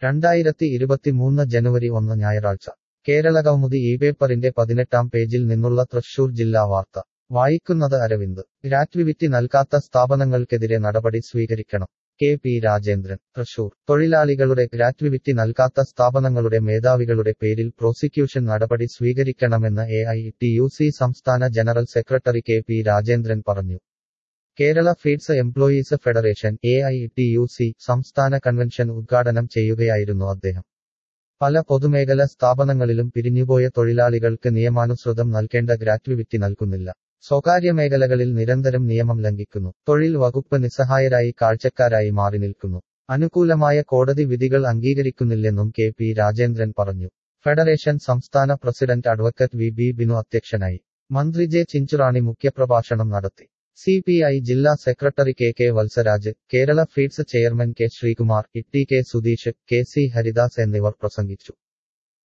രണ്ടായിരത്തി ഇരുപത്തിമൂന്ന് ജനുവരി ഒന്ന് ഞായറാഴ്ച കേരള കൗമുദി ഈ പേപ്പറിന്റെ പതിനെട്ടാം പേജിൽ നിന്നുള്ള തൃശൂർ ജില്ലാ വാർത്ത വായിക്കുന്നത് അരവിന്ദ് ഗ്രാറ്റുവിറ്റി നൽകാത്ത സ്ഥാപനങ്ങൾക്കെതിരെ നടപടി സ്വീകരിക്കണം കെ പി രാജേന്ദ്രൻ തൃശൂർ തൊഴിലാളികളുടെ ഗ്രാറ്റുവിറ്റി നൽകാത്ത സ്ഥാപനങ്ങളുടെ മേധാവികളുടെ പേരിൽ പ്രോസിക്യൂഷൻ നടപടി സ്വീകരിക്കണമെന്ന് A I T U C സംസ്ഥാന general secretary K P Rajendran പറഞ്ഞു Kerala feeds employees federation A I T U C സംസ്ഥാന കൺവെൻഷൻ ഉദ്ഘാടനം ചെയ്യുകയായിരുന്നു അദ്ദേഹം പല പൊതുമേഖല സ്ഥാപനങ്ങളിലും പിരിഞ്ഞുപോയ തൊഴിലാളികൾക്ക് നിയമാനുസൃതം നൽകേണ്ട ഗ്രാറ്റുവിറ്റി നൽകുന്നില്ല സ്വകാര്യ മേഖലകളിൽ നിരന്തരം നിയമം ലംഘിക്കുന്നു തൊഴിൽ വകുപ്പ് നിസ്സഹായരായി കാഴ്ചക്കാരായി മാറി നിൽക്കുന്നു അനുകൂലമായ കോടതി വിധികൾ അംഗീകരിക്കുന്നില്ലെന്നും കെ പി രാജേന്ദ്രൻ പറഞ്ഞു ഫെഡറേഷൻ സംസ്ഥാന president advocate V B Binu അധ്യക്ഷനായി മന്ത്രി ജെ ചിഞ്ചുറാണി മുഖ്യപ്രഭാഷണം നടത്തി സി പി ഐ ജില്ലാ secretary K K Valsaraj Kerala feeds chairman K Sreekumar E T K Sudheesh K C Haridas എന്നിവർ പ്രസംഗിച്ചു